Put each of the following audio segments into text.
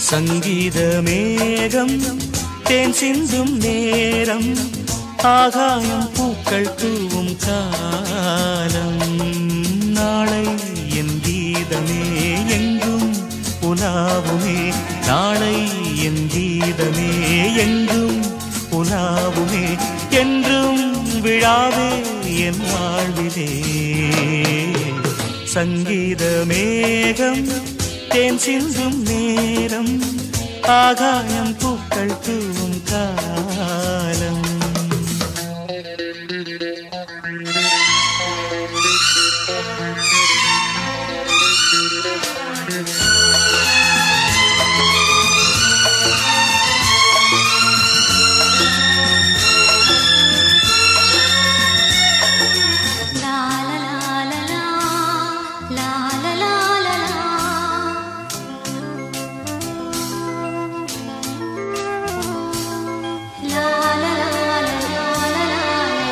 சங்கீத மேகம் தேன் சிந்தும் நேரம் ஆகாயம் பூக்கள் தூவும் காலம் நாளை என் கீதமே எங்கும் உலாவுமே நாளை என் கீதமே எங்கும் உலாவுமே என்றும் விழாவே என் வாழ்விலே சங்கீத மேகம் தேன் சிந்தும் நேரம் ஆகாயம் பூக்கள் தூவும் காலம் லா லா லா லா லா லா லா லா லா லா லா லா லா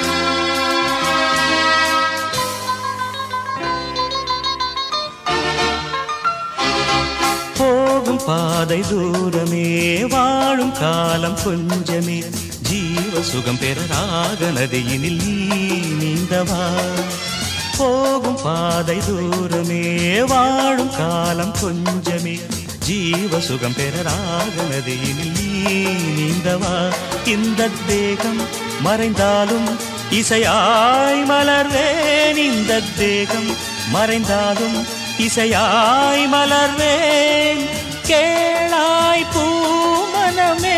போகும் பாதை தூரமே வாழும் காலம் கொஞ்சமே ஜீவ சுகம் பெற ராக நதியினில் நீ நீந்தவா போகும் பாதை தூரமே வாழும் காலம் கொஞ்சமே ஜீவ சுகம் பெற ராக நதியினில் நீ நீந்தவா இந்த தேகம் மறைந்தாலும் இசையாய் மலர்வேன் இந்த தேகம் மறைந்தாலும் இசையாய் மலர்வேன் கேளாய் பூமனமே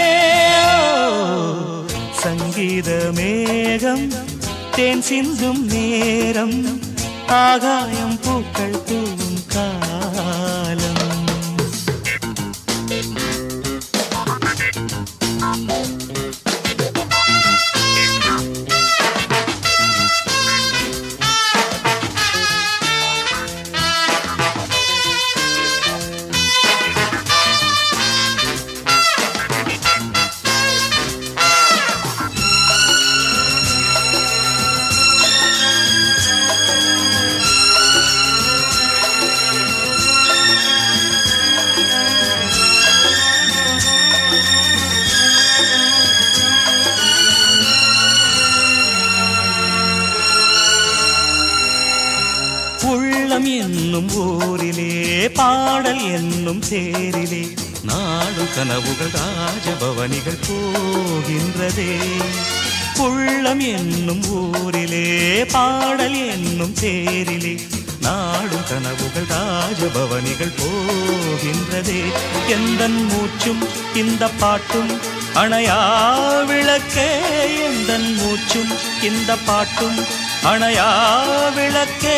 சங்கீத மேகம் தேன் சிந்தும் நேரம் ஆகாயம் பூக்கள் தூவும் காலம் உள்ளம் என்னும் ஊரிலே பாடல் என்னும் தேரிலே நாடு கனவுகள் ராஜபவனிகள் போகின்றதே உள்ளம் என்னும் ஊரிலே பாடல் என்னும் தேரிலே நாடும் கனவுகள் ராஜபவனிகள் போகின்றதே எந்த மூச்சும் இந்த பாட்டும் அணையா விளக்கே எந்த மூச்சும் இந்த பாட்டும் அணையா விளக்கே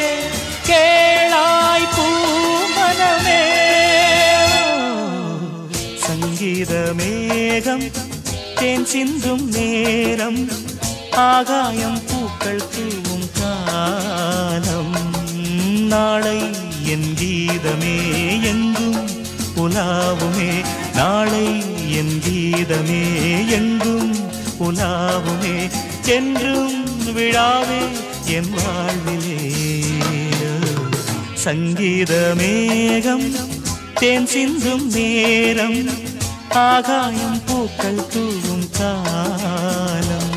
கேளாய் பூமனமே சங்கீத மேகம் தேன் சிந்தும் நேரம் ஆகாயம் பூக்கள் தூவும் காலம் நாளை என் கீதமே எங்கும் உலாவுமே நாளை என் கீதமே எங்கும் உலாவுமே என்றும் விழாவே என் வாழ்விலே சங்கீத மேகம் தேன் சிந்தும் நேரம் ஆகாயம் பூக்கள் தூவும் காலம்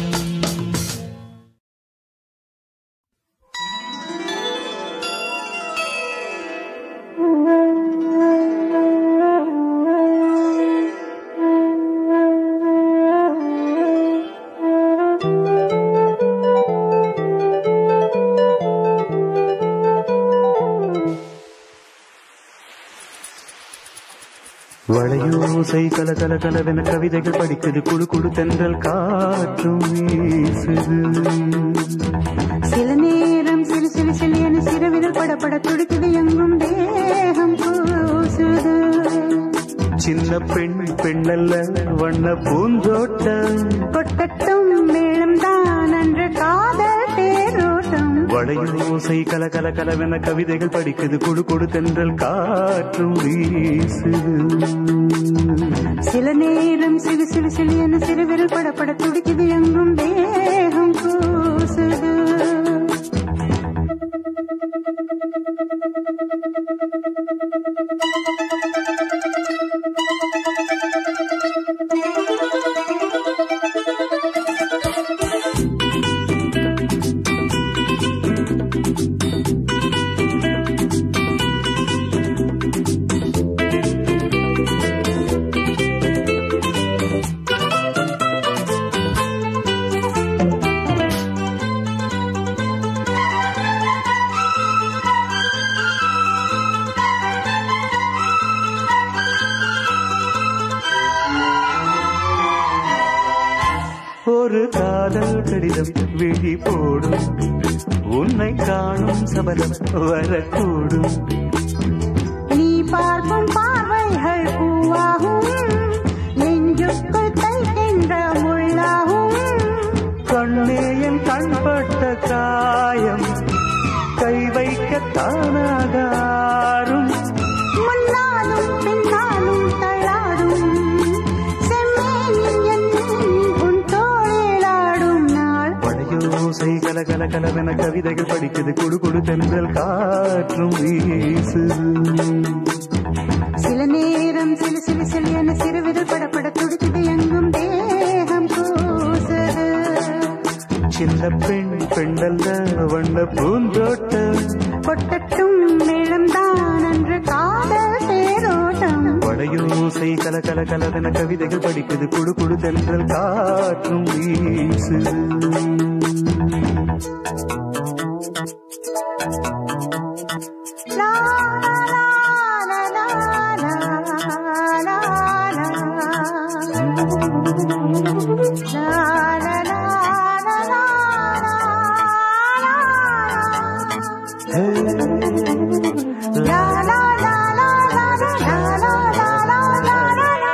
வளையோசை கல கல கலவென கவிதைகள் படிக்குது குழு குழு தென்றல் காற்றும் வீசுது சில நேரம் சிறு சிறு சிறு என சிறுவிரல் படப்பட துடிக்குது எங்கும் தேகம் கூசுது சின்ன பெண் பெண்ணல்ல வண்ண பூந்தோட்டம் கொட்டட்டும் மேளம் தான் அன்று காதல் தேரோட்டம் வளையோசை கல கல கலவென கவிதைகள் படிக்குது குழு குழு தென்றல் காற்றும் வீசுது சில நேரம் சிறு சிறு சிறு என சிறுவிரல் படப்பட துடிக்குது எங்கும் தேகம் கூசுது லா ஒரு காதல் கடிதம் விழி போடும் உன்னை காணும் சபலம் வரக்கூடும் நீ பார்க்கும் பார்வைகள் பூவாகும் நெஞ்சுக்குள் தைக்கின்ற முள்ளாகும் கண்ணே என் கண்பட்ட காயம் கை வைக்க தானாகாரும் முன்னாலும் பின்னாலும் தள்ளாடும் செம்மேனி என் உன் தோளிலாடும் நாள் படையோசை கல கல கலவென கவிதைகள் படிக்குது குடு குடு தென்றல் காற்றும் வீசுது சில நேரம் சிலு சிலு சிலு என சிறுவிரல் படப்பட துடிக்குது எங்கும் தேகம் கூசுது சின்ன பெண் பெண்ணல்ல வண்ண பூந்தோட்டம் கொட்டட்டும் மேளம்தான் அன்று காதல் தேரோட்டம் படையோசை கல கல கலவென கவிதைகள் படிக்குது குடு குடு தென்றல் காற்றும் வீசுது லா, லா, லா, லா, லா, லா, லா, லா. லா, லா, லா, லா, லா, ஹே, லா, லா, லா, லா, லா, லா, லா, லா, லா, லா, லா, லா.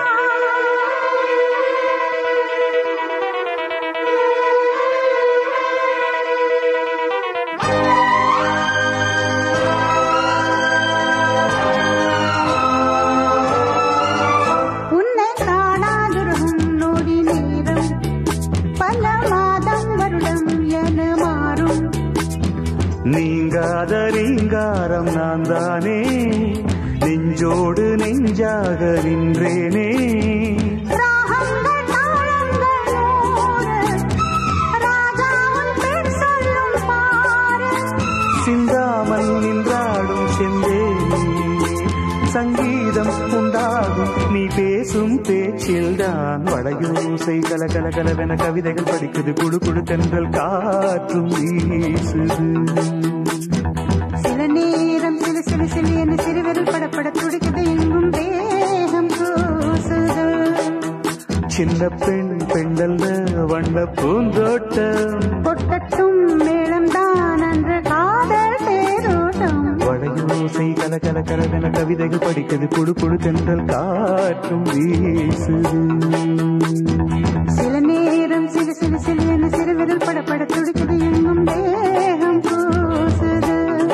உன்னை காணாதிருக்கும் நொடி நேரம் பல மாதம் வருடம் என மாறும் நீங்காத ரீங்காரம் நான் தானே நெஞ்சோடு நெஞ்சாக நின்றேனே ராகங்கள் தாளங்கள் நூறு ராஜாவும் பேர் சொல்லும் பாரு சிந்தாமல் நின்றாடும் செந்தேனே சங்கீதம் உண்டாகும் நீ பேசும் பேச்சில்தான் வளையோசை கல கல கலவென கவிதைகள் படிக்குது குடு குடு தென்றல் காற்றும் வீசுது சில நேரம் சிலு சிலு சிலு என சிறுவிரல் படப்பட துடிக்குது எங்கும் தேகம் கூசுது சின்ன பெண் பெண்ணல்ல வண்ண பூந்தோட்டம் கொட்டட்டும் மேளம்தான் அன்று காதல் தேரோட்டம் வளையோசை கல கல கலவென கவிதைகள் படிக்குது குடு குடு தென்றல் காற்றும் வீசுது சில நேரம் சிலு சிலு சிலு என சிறுவிரல் படப்பட துடிக்குது எங்கும் தேகம் கூசுது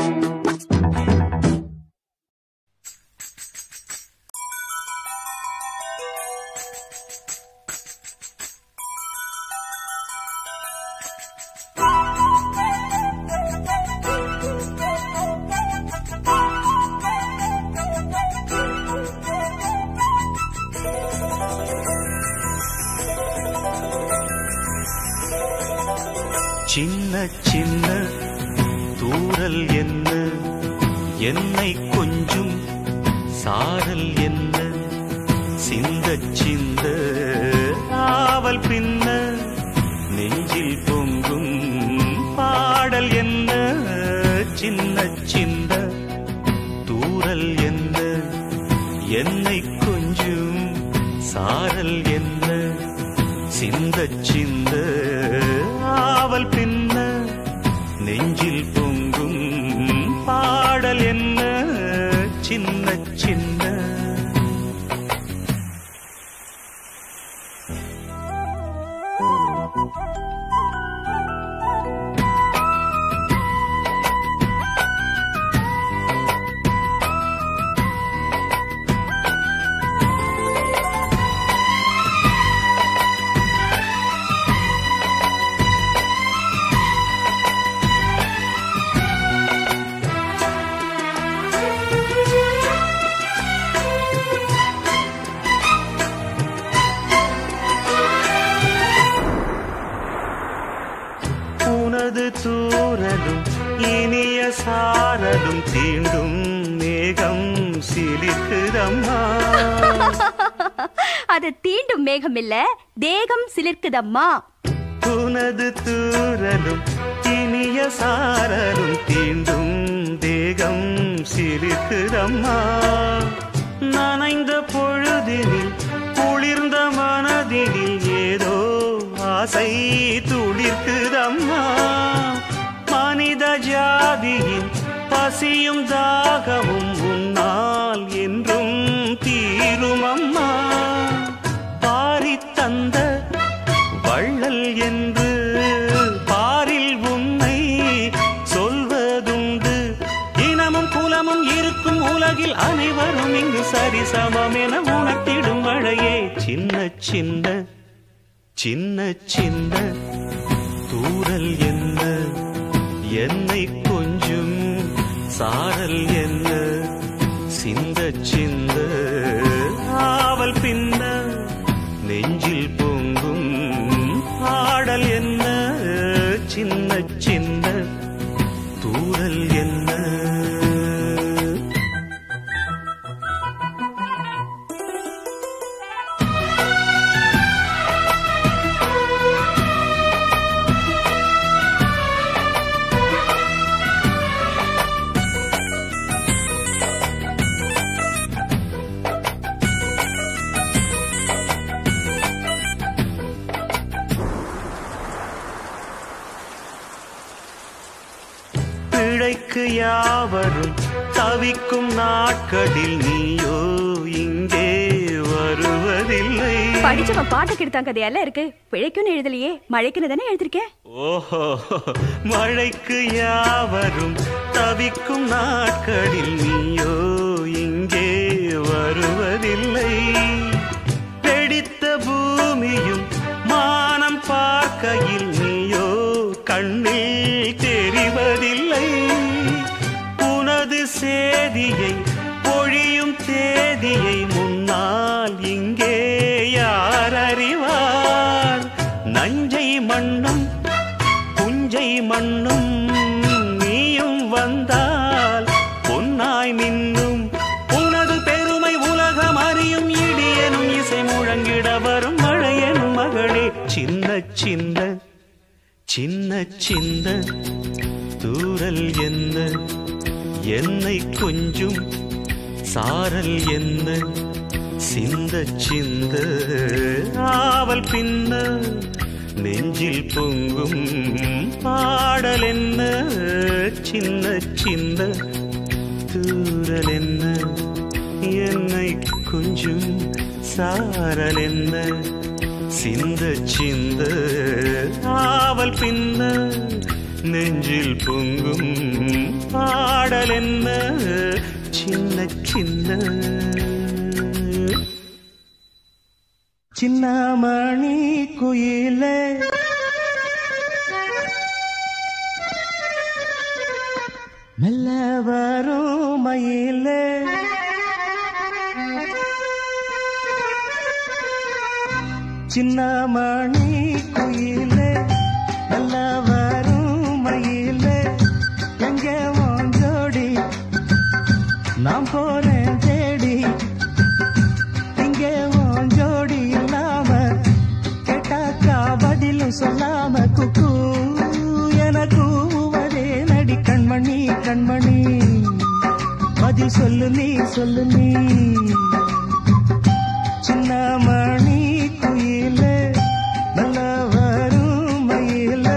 சின்ன சின்ன தூரல் என்ன என்னை கொஞ்சும் சாரல் என்ன சிந்த சிந்த ஆவல் பின்ன நெஞ்சில் பொங்கும் பாடல் என்ன சின்ன சின்ன தூரல் என்ன என்னை கொஞ்சும் சாரல் என்ன சிந்த சிந்த ஆவல் பின்ன நெஞ்சில் பொங்கும் பாடல் என்ன சின்ன சின்ன சாரலும் தீண்டும் மேகம் சிலிக்குதம்மா அது தீண்டும் மேகம் இல்ல தேகம் சிலிர்க்குதம்மா உனது தூரலும் இனிய சாரலும் தீண்டும் தேகம் சிலிக்குதம்மா நனைந்த பொழுதினில் குளிர்ந்த மனதினில் ஏதோ ஆசை துளிர்க்குதம்மா மனித ஜாதியின் பசியும் தாகமும் உன்னால் என்றும் தீரும் அம்மா பாரி தந்த வள்ளல் என்று பாரில் உன்னை சொல்வதுண்டு இனமும் குலமும் இருக்கும் உலகில் அனைவரும் இங்கு சரிசமம் என உணர்த்திடும் மழையே சின்ன சின்ன சின்ன சின்ன தூரல் என்ன என்னை கொஞ்சம் சாரல் என்ன சிந்த சிந்த ஆவல் பின்ன நெஞ்சில் பொங்கும் ஆடல் என்ன சின்ன சின்ன தூரல் என்ன பிழைக்கு யாவரும் தவிக்கும் நாட்களில் நீயோ இங்கே வருவதில்லை படிச்சவன் பாட்டு கெடுத்தான் கதையெல்லாம் இருக்கு பிழைக்குன்னு எழுதலையே மழைக்குன்னு தானே எழுதிருக்கேன் ஓஹோ மழைக்கு யாவரும் தவிக்கும் நாட்களில் நீயோ இங்கே வருவதில்லை வெடித்த பூமியும் மானம் பார்க்கையில் நீயோ கண்ணில் தெரிவதில்லை உனது சேதியை பொழியும் தேதியை முன்னால் இங்கே யார் அறிவார் நஞ்சை மண்ணும் புஞ்சை மண்ணும் நீயும் வந்தால் பொன்னாய் மின்னும் உனது பெருமை உலகம் அறியும் இடியனும் இசை முழங்கிட வரும் மழையனும் மகளே சின்ன சின்ன சின்ன சின்ன தூரல் என்ன என்னை கொஞ்சம் சாரல் என்ன சிந்த சிந்த ஆவல் பின்ன நெஞ்சில் பொங்கும் பாடல் என்ன சின்ன சின்ன தூரல் என்ன என்னை கொஞ்சம் சாரல் என்ன சிந்த சிந்த ஆவல் பின்ன நெஞ்சில் பொங்கும் பாடல் என்ன சின்ன சின்ன சின்னமணி குயிலே மெல்ல வரும் மயிலே சின்னமணி குயிலே மெல்ல வரும் மயிலே எங்க உன் ஜோடி நான் போறேன் தேடி இங்கே உன் ஜோடி இல்லாம கேட்டாக்கா பதிலும் சொல்லாம குக்கு என கூவதே நடி கண்மணி கண்மணி பதில் சொல்லு நீ சொல்லு நீ சின்ன மணி குயிலே நல்ல வரும் மயிலே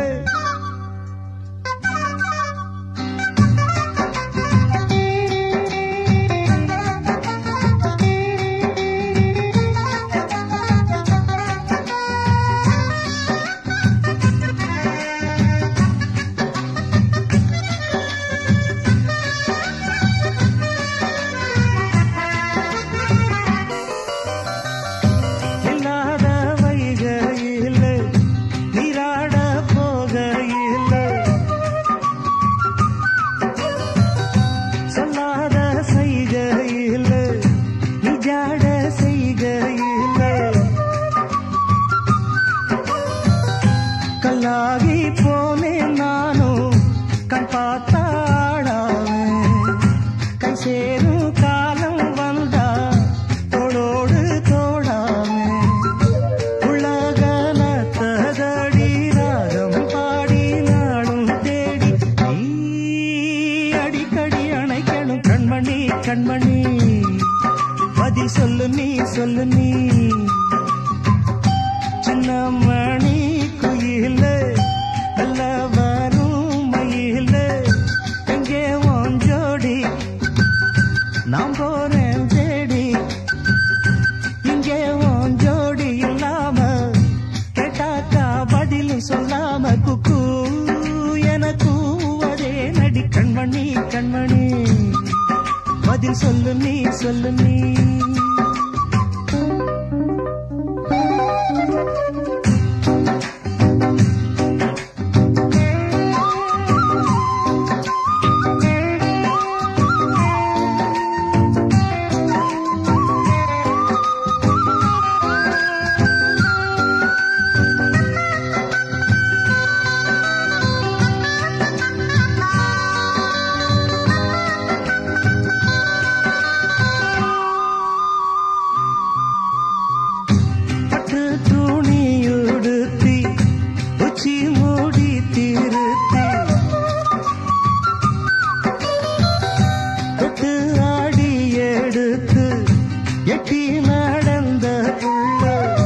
கண்மணி பதில் சொல்லு நீ சொல்லு நீ சின்ன மணி குயில நல்ல வரும் மயில எங்கே உன் ஜோடி நான் போறேன் தேடி இங்கே உன் ஜோடி இல்லாம கேட்டாக்கா பதில் சொல்லாம குக்கு என கூவதே நடி கண்மணி கண்மணி பதில் சொல்லு நீ சொல்லு நீ பட்டு துணியுடுத்தி உச்சி மூடி திருத்தி தொட்டு ஆடி எடுத்து எட்டி நடந்த புள்ள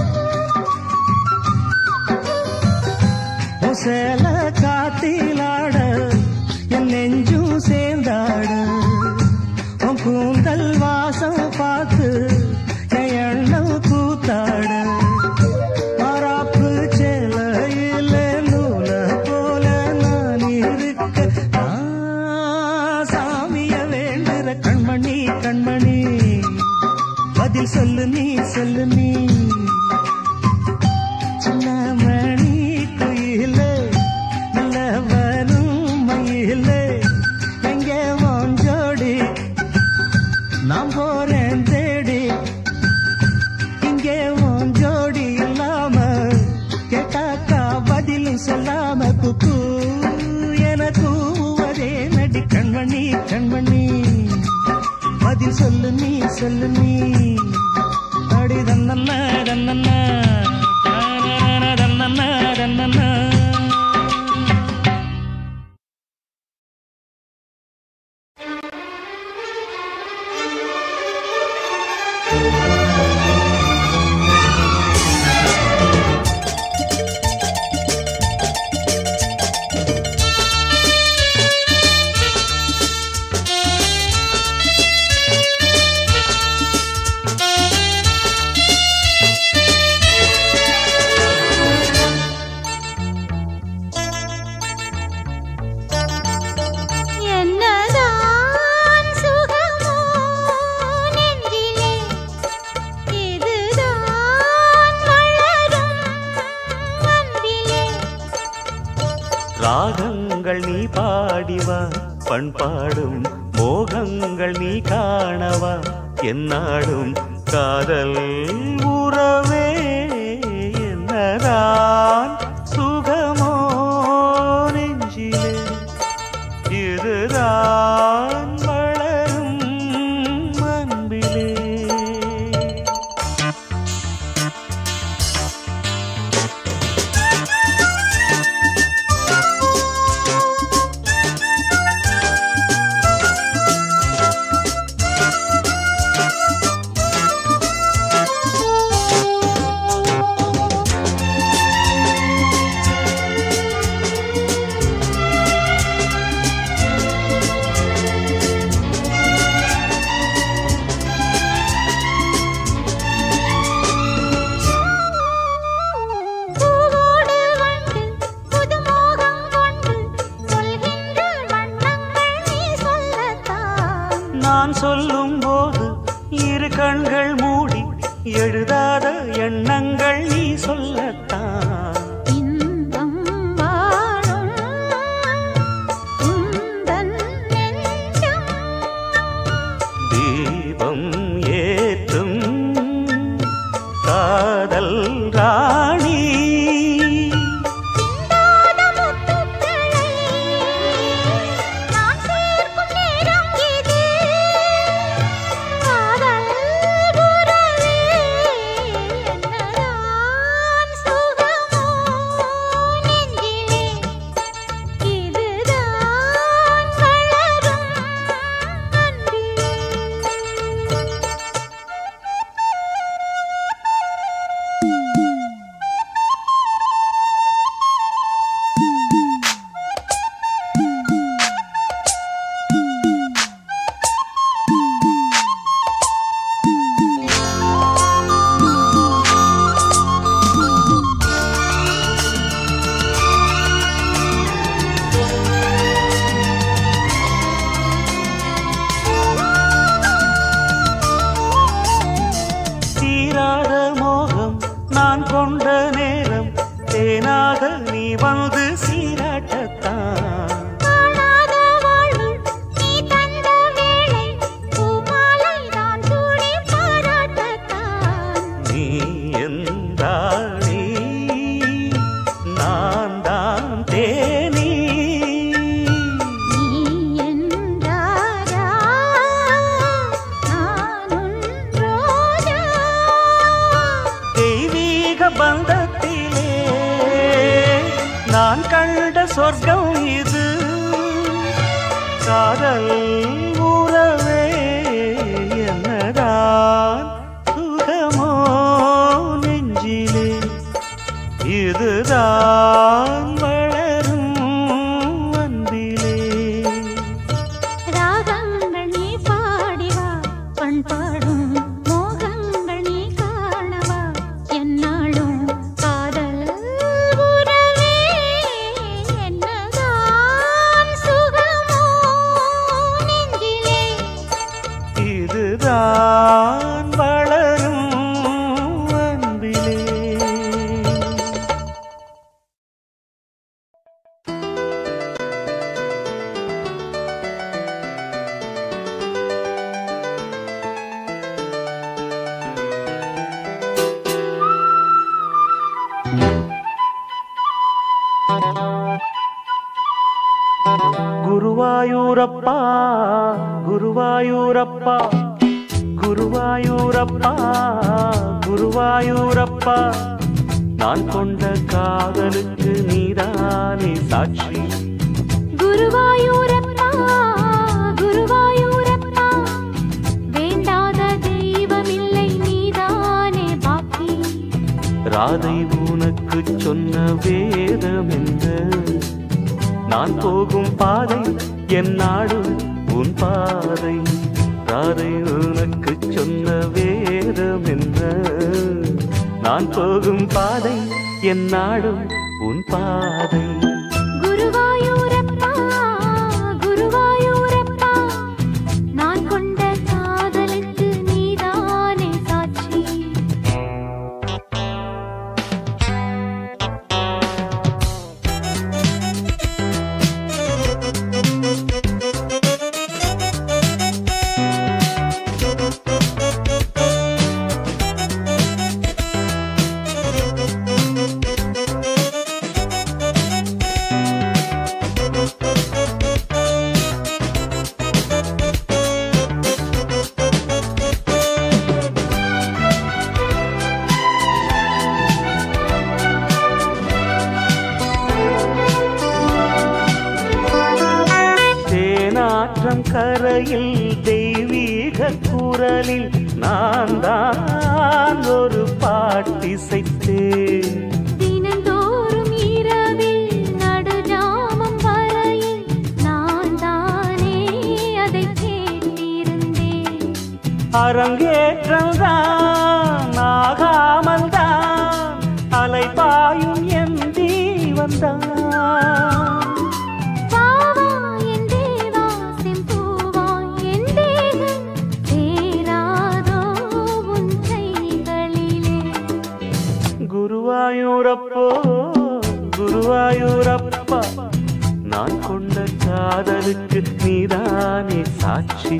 சேல காத்திலாட என் நெஞ்சும் சேர்ந்தாட உன் கூந்தல் வாசம் பார்த்து என் எண்ணம் கூத்தாட மாறாப்பு சேலையில நூல போல நான் இருக்க நான் சாமிய வேண்டுற கண்மணி கண்மணி பதில் சொல்லு நீ சொல்லு நீ சின்ன மணி குயில நல்ல வரும் மயில எங்கே உன் ஜோடி நான் போறேன் தேடி இங்கே உன் ஜோடி இல்லாம கேட்டாக்கா பதில் சொல்லாம குக்கு என கூவதே நடி கண்மணி கண்மணி பதில் சொல்லு நீ சொல்லு நீ அடி தன்னண்ணா தன்னண்ணா தானன தன்னண்ணா தன்னண்ணா என்னதான் சுகமோ நெஞ்சிலே இதுதான் வளரும் அன்பிலே ராகங்கள் நீ பாடிவா பண்பாடும் மோகங்கள் நீ காணவா என்னாடும் காதல் உறவே என்னதான் சுகமோ நெஞ்சிலே இதுதான் வளரும் அன்பிலே பூவோடு வந்து புதுமோகம் கொண்டு சொல்கின்ற வண்ணங்கள் நீ சொல்லத்தான் நான் சொல்லும் போது இரு கண்கள் மூடி எழுதாத எண்ணங்கள் நீ சொல்லத்தான் இன்பம் வாழும் உந்தன் நெஞ்சம் தீபம் ஏற்றும் காதல் ராணி சிந்தாத முத்துக்களை நான் சேர்க்கும் நேரம் இது காதல் உறவே என்னதான் சுகமோ நெஞ்சிலே இதுதான் வளரும் அன்பிலே சொர்க்கம் இது காதல் உறவே என்னதான் சுகமோ நெஞ்சிலே இதுதான் வளரும் அன்பிலே ராகங்கள் நீ பாடிவா பண்பாடும் மோகங்கள் நீ காணவா என்னாலும் காதல் உறவே என்னதான் சுகமோ நெஞ்சிலே இதுதான் வளரும் அன்பிலே குருவாயூரப்பா குருவாயூரப்பா குருவாயூரப்பா குருவாயூரப்பா நான் கொண்ட காதலுக்கு நீதானே சாட்சி குருவாயூரப்பா குருவாயூரப்பா வேண்டாத தெய்வமில்லை நீதானே பாக்கி ராதை உனக்கு சொன்ன வேதம் என்ன நான் போகும் பாதை என் நாடு உன் பாதை ராதை உனக்கு சொன்ன வேதம் என்ன நான் போகும் பாதை என் நாடு உன் பாதை குருவாயூரப்பா குருவாயூரப்பா நான் கொண்ட காதலுக்கு நீதானே சாட்சி தேனாற்றம் கரையில் தெய்வீக குரலில் நான் தான் ஒரு பாட்டிசைத்தேன் தினந்தோறும் இரவில் நடுஜாமம் வரையில் நான் தானே அதை கேட்டிருந்தேன் அரங்கேற்றம் தான் ஆகாமல் தான் அலைபாயும் என் தீவந்தான் பாவா என் தேவா செம்பூவா என் தேகம் சேராதோ உன் கைகளிலே குருவாயூரப்போ குருவாயூரப்பா நான் கொண்ட காதலுக்கு நீதானே சாட்சி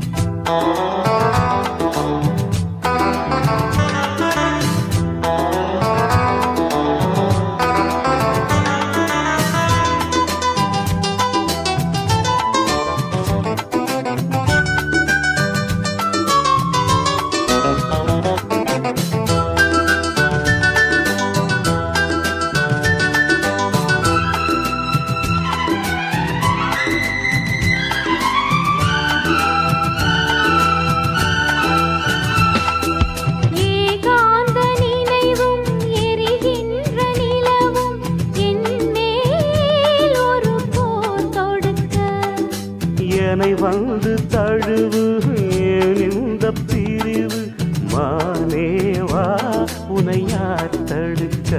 ஏகாந்த நினைவும் எரிகின்ற நிலவும் என் மேல் ஒரு போர் தொடுக்க என்னை வந்து தழுவு ஏன் இந்த பிரிவு மானேவா உனை யார் தடுக்க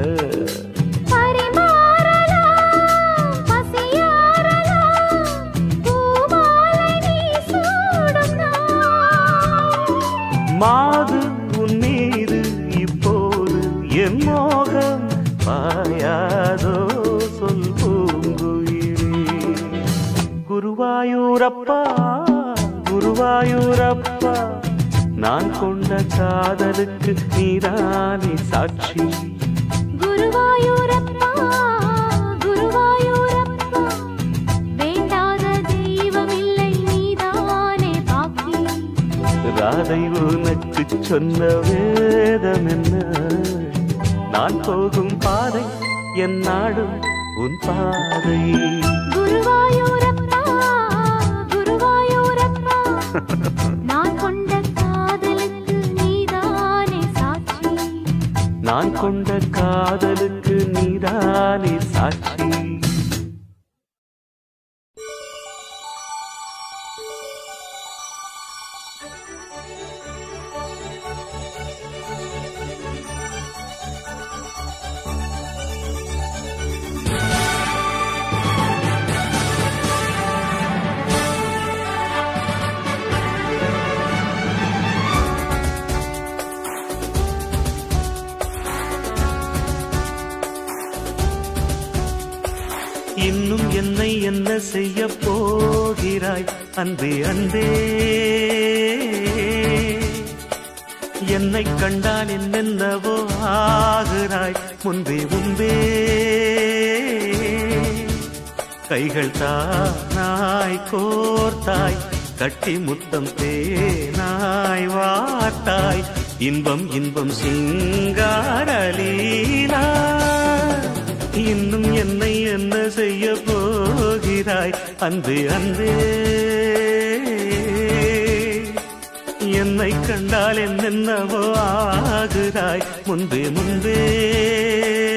பரிமாறலாம் பசியாறலாம் பூமாலை நீ சூடும் நாள் மாது உன் மீது இப்போது என் மோகம் பாயாதோ சொல் பூங்குயிலே குருவாயூரப்பா குருவாயூரப்பா நான் கொண்ட காதலுக்கு நீதானே சாட்சி குருவாயூரப்பா குருவாயூரப்பா வேண்டாத தெய்வமில்லை நீதானே பாக்கி ராதை உனக்கு சொன்ன வேதம் என்ன நான் போகும் பாதை என் நாடும் உன் பாதையே குருவாயூரப்பா குருவாயூரப்பா நான் கொண்ட காதலுக்கு நீதானே சாட்சி நான் கொண்ட காதலுக்கு நீதானே சாட்சி இன்னும் என்னை என்ன செய்ய போகிறாய் அன்பே அன்பே என்னை கண்டால் என்னென்னவோ ஆகிறாய் முன்பே முன்பே கைகள் தானாய் கோர்த்தாய் கட்டி முத்தம் தேனாய் வார்த்தாய் இன்பம் இன்பம் சிங்காரலீலா இன்னும் என்னை என்ன செய்ய போகிறாய் அன்பே அன்பே என்னை கண்டால் என்னென்னவோ ஆகிறாய் முன்பே முன்பே